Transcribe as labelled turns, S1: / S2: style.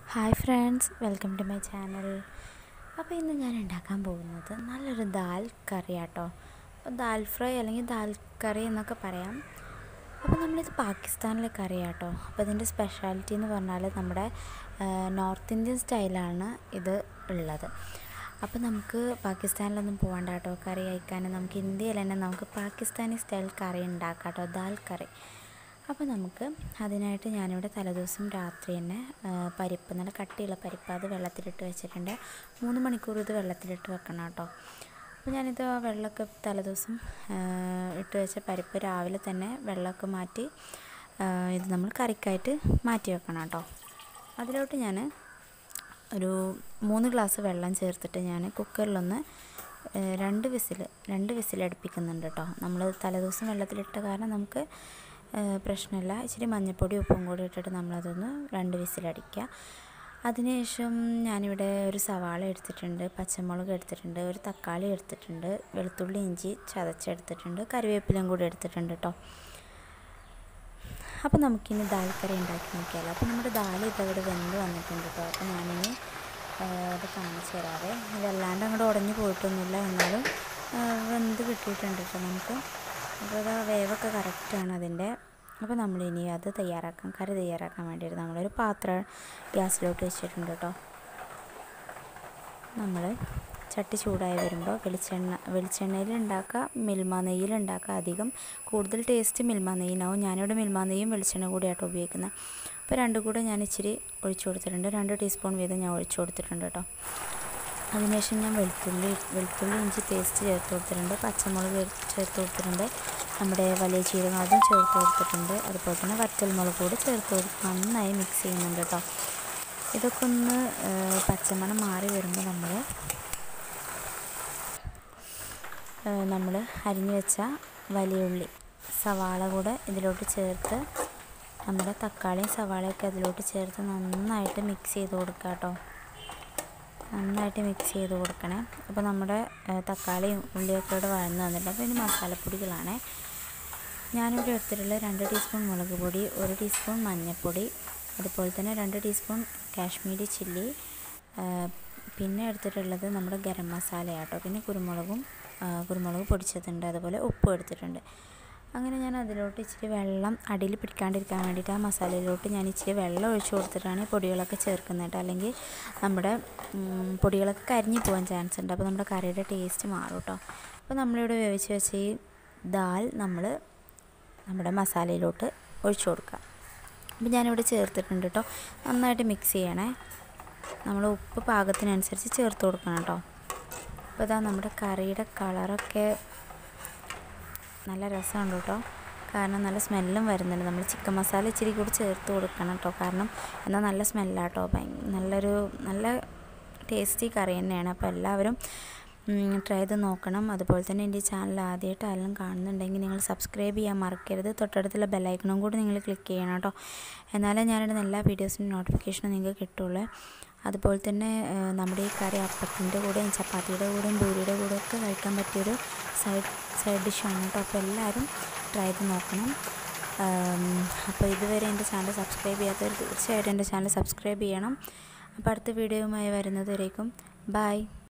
S1: hi friends welcome to my channel അപ്പോൾ ഇന്ന് ഞാൻ ഉണ്ടാക്കാൻ പോകുന്നത് നല്ലൊരു ദാൽ കറിയാട്ടോ അപ്പോൾ ദാൽ ഫ്രൈ അല്ലെങ്കിൽ ദാൽ കറി എന്നൊക്കെ പറയാം അപ്പോൾ നമ്മളിത് പാകിസ്ഥാനിലെ കറിയാട്ടോ അപ്പോൾ ഇതിൻ്റെ സ്പെഷ്യാലിറ്റി എന്ന് പറഞ്ഞാൽ നമ്മുടെ നോർത്ത് ഇന്ത്യൻ സ്റ്റൈലാണ് ഇത് ഉള്ളത് അപ്പോൾ നമുക്ക് പാകിസ്ഥാനിലൊന്നും പോകണ്ട കേട്ടോ കറി കഴിക്കാൻ നമുക്ക് ഇന്ത്യയിൽ തന്നെ നമുക്ക് പാകിസ്ഥാനി സ്റ്റൈൽ കറി ഉണ്ടാക്കാം കേട്ടോ ദാൽ കറി അപ്പോൾ നമുക്ക് അതിനായിട്ട് ഞാനിവിടെ തലേദിവസം രാത്രി തന്നെ പരിപ്പ് നല്ല കട്ടിയുള്ള പരിപ്പ് അത് വെള്ളത്തിലിട്ട് വെച്ചിട്ടുണ്ട് മൂന്ന് മണിക്കൂർ ഇത് വെള്ളത്തിലിട്ട് വെക്കണം കേട്ടോ അപ്പോൾ ഞാനിത് ആ വെള്ളമൊക്കെ തലേദിവസം ഇട്ട് വെച്ച പരിപ്പ് രാവിലെ തന്നെ വെള്ളമൊക്കെ മാറ്റി ഇത് നമ്മൾ കറിക്കായിട്ട് മാറ്റി വെക്കണം കേട്ടോ അതിലോട്ട് ഞാൻ ഒരു മൂന്ന് ഗ്ലാസ് വെള്ളം ചേർത്തിട്ട് ഞാൻ കുക്കറിലൊന്ന് രണ്ട് വിസിൽ രണ്ട് വിസിൽ അടുപ്പിക്കുന്നുണ്ട് കേട്ടോ നമ്മൾ തലേദിവസം വെള്ളത്തിലിട്ട കാരണം നമുക്ക് പ്രശ്നമില്ല ഇച്ചിരി മഞ്ഞൾപ്പൊടി ഉപ്പും കൂടി ഇട്ടിട്ട് നമ്മളതൊന്ന് രണ്ട് വിസിലടിക്കുക അതിനുശേഷം ഞാനിവിടെ ഒരു സവാള എടുത്തിട്ടുണ്ട് പച്ചമുളക് എടുത്തിട്ടുണ്ട് ഒരു തക്കാളി എടുത്തിട്ടുണ്ട് വെളുത്തുള്ളി ഇഞ്ചി ചതച്ചെടുത്തിട്ടുണ്ട് കറിവേപ്പിലയും കൂടി എടുത്തിട്ടുണ്ട് കേട്ടോ അപ്പോൾ നമുക്കിനി ദാൽ കറി ഉണ്ടാക്കി നോക്കിയാലോ അപ്പോൾ നമ്മുടെ ദാൽ ഇതവിടെ വെന്ത് വന്നിട്ടുണ്ട് കേട്ടോ അപ്പോൾ ഞാനിനി അത് കാണിച്ചു തരാവേ ഇതല്ലാണ്ട് അങ്ങോട്ട് ഉടഞ്ഞു പോയിട്ടൊന്നുമില്ല എന്നാലും വെന്ത് കിട്ടിയിട്ടുണ്ട് കേട്ടോ നമുക്ക് അപ്പോൾ അത് വേവൊക്കെ കറക്റ്റാണ് അതിൻ്റെ അപ്പോൾ നമ്മളിനി അത് തയ്യാറാക്കാം കറി തയ്യാറാക്കാൻ വേണ്ടിയിട്ട് നമ്മളൊരു പാത്രം ഗ്യാസിലോട്ട് വെച്ചിട്ടുണ്ട് കേട്ടോ നമ്മൾ ചട്ടി ചൂടായി വരുമ്പോൾ വെളിച്ചെണ്ണ വെളിച്ചെണ്ണയിൽ ഉണ്ടാക്കുക മിൽമ നെയ്യിൽ ഉണ്ടാക്കുക അധികം കൂടുതൽ ടേസ്റ്റ് മിൽമ നെയ്യിനാവും ഞാനിവിടെ മിൽമ നെയ്യും വെളിച്ചെണ്ണ കൂടിയാട്ടോ ഉപയോഗിക്കുന്നത് അപ്പോൾ രണ്ടും കൂടെ ഞാൻ ഇച്ചിരി ഒഴിച്ചു കൊടുത്തിട്ടുണ്ട് രണ്ട് ടീസ്പൂൺ വീതം ഞാൻ ഒഴിച്ചു കൊടുത്തിട്ടുണ്ട് കേട്ടോ അതിനുശേഷം ഞാൻ വെളുത്തുള്ളി വെളുത്തുള്ളി ഇഞ്ചി പേസ്റ്റ് ചേർത്ത് കൊടുത്തിട്ടുണ്ട് പച്ചമുളക് ചേർത്ത് കൊടുത്തിട്ടുണ്ട് നമ്മുടെ വലിയ ജീരകം അതും ചേർത്ത് കൊടുത്തിട്ടുണ്ട് അതുപോലെ തന്നെ വറ്റൽമുളക് കൂടി ചേർത്ത് കൊടുത്ത് നന്നായി മിക്സ് ചെയ്യുന്നുണ്ട് കേട്ടോ ഇതൊക്കെ ഒന്ന് പച്ചമണം മാറി വരുമ്പോൾ നമ്മൾ നമ്മൾ അരിഞ്ഞു വെച്ച വലിയ ഉള്ളി സവാള കൂടെ ഇതിലോട്ട് ചേർത്ത് നമ്മുടെ തക്കാളിയും സവാളയൊക്കെ അതിലോട്ട് ചേർത്ത് നന്നായിട്ട് മിക്സ് ചെയ്ത് കൊടുക്കുക കേട്ടോ നന്നായിട്ട് മിക്സ് ചെയ്ത് കൊടുക്കണേ അപ്പോൾ നമ്മുടെ തക്കാളിയും ഉള്ളിയൊക്കെ ഇവിടെ വഴന്ന് വന്നിട്ടുണ്ട് അപ്പോൾ ഇനി മസാലപ്പൊടികളാണ് ഞാനിവിടെ എടുത്തിട്ടുള്ള രണ്ട് ടീസ്പൂൺ മുളക് പൊടി ഒരു ടീസ്പൂൺ മഞ്ഞൾപ്പൊടി അതുപോലെ തന്നെ രണ്ട് ടീസ്പൂൺ കാശ്മീരി ചില്ലി പിന്നെ എടുത്തിട്ടുള്ളത് നമ്മുടെ ഗരം മസാലയാട്ടോ പിന്നെ കുരുമുളകും കുരുമുളക് പൊടിച്ചതുണ്ട് അതുപോലെ ഉപ്പും എടുത്തിട്ടുണ്ട് അങ്ങനെ ഞാൻ അതിലോട്ട് ഇച്ചിരി വെള്ളം അടിയിൽ പിടിക്കാണ്ടിരിക്കാൻ വേണ്ടിയിട്ട് ആ മസാലയിലോട്ട് ഞാൻ ഇച്ചിരി വെള്ളം ഒഴിച്ചു കൊടുത്തിട്ടാണ് പൊടികളൊക്കെ ചേർക്കുന്നത് അല്ലെങ്കിൽ നമ്മുടെ പൊടികളൊക്കെ കരിഞ്ഞു പോകാൻ ചാൻസ് ഉണ്ട് അപ്പോൾ നമ്മുടെ കറിയുടെ ടേസ്റ്റ് മാറും കേട്ടോ അപ്പോൾ നമ്മളിവിടെ വേവിച്ച് വെച്ച ഈ ദാൽ നമ്മൾ നമ്മുടെ മസാലയിലോട്ട് ഒഴിച്ചു കൊടുക്കുക അപ്പോൾ ഞാനിവിടെ ചേർത്തിട്ടുണ്ട് കേട്ടോ നന്നായിട്ട് മിക്സ് ചെയ്യണേ നമ്മൾ ഉപ്പ് പാകത്തിനനുസരിച്ച് ചേർത്ത് കൊടുക്കണം കേട്ടോ അപ്പോൾ ഇതാ നമ്മുടെ കറിയുടെ കളറൊക്കെ നല്ല രസമുണ്ട് കേട്ടോ കാരണം നല്ല സ്മെല്ലും വരുന്നുണ്ട് നമ്മൾ ചിക്കൻ മസാല ഇച്ചിരി കൂടി ചേർത്ത് കൊടുക്കണം കേട്ടോ കാരണം എന്നാൽ നല്ല സ്മെല്ലാട്ടോ നല്ലൊരു നല്ല ടേസ്റ്റി കറി തന്നെയാണ് അപ്പോൾ എല്ലാവരും ട്രൈ ചെയ്ത് നോക്കണം അതുപോലെ തന്നെ എൻ്റെ ചാനൽ ആദ്യമായിട്ട് ആരെങ്കിലും കാണുന്നുണ്ടെങ്കിൽ നിങ്ങൾ സബ്സ്ക്രൈബ് ചെയ്യാൻ മറക്കരുത് തൊട്ടടുത്തുള്ള ബെല്ലൈക്കണും കൂടി നിങ്ങൾ ക്ലിക്ക് ചെയ്യണം കേട്ടോ എന്നാലേ ഞാനിടുന്ന എല്ലാ വീഡിയോസിൻ്റെ നോട്ടിഫിക്കേഷനും നിങ്ങൾക്ക് കിട്ടുള്ളൂ അതുപോലെ തന്നെ നമ്മുടെ ഈ കറി അപ്പത്തിൻ്റെ കൂടെയും ചപ്പാത്തിയുടെ കൂടെയും പൂരിയുടെ കൂടെയും ഒക്കെ കഴിക്കാൻ പറ്റിയൊരു സൈഡ് സൈഡ് ഡിഷാണ് കേട്ടോ അപ്പോൾ എല്ലാവരും ട്രൈ ചെയ്ത് നോക്കണം അപ്പോൾ ഇതുവരെ എൻ്റെ ചാനൽ സബ്സ്ക്രൈബ് ചെയ്യാത്തവർ തീർച്ചയായിട്ടും എൻ്റെ ചാനൽ സബ്സ്ക്രൈബ് ചെയ്യണം അപ്പോൾ അടുത്ത വീഡിയോയുമായി വരുന്നത് വരേക്കും ബൈ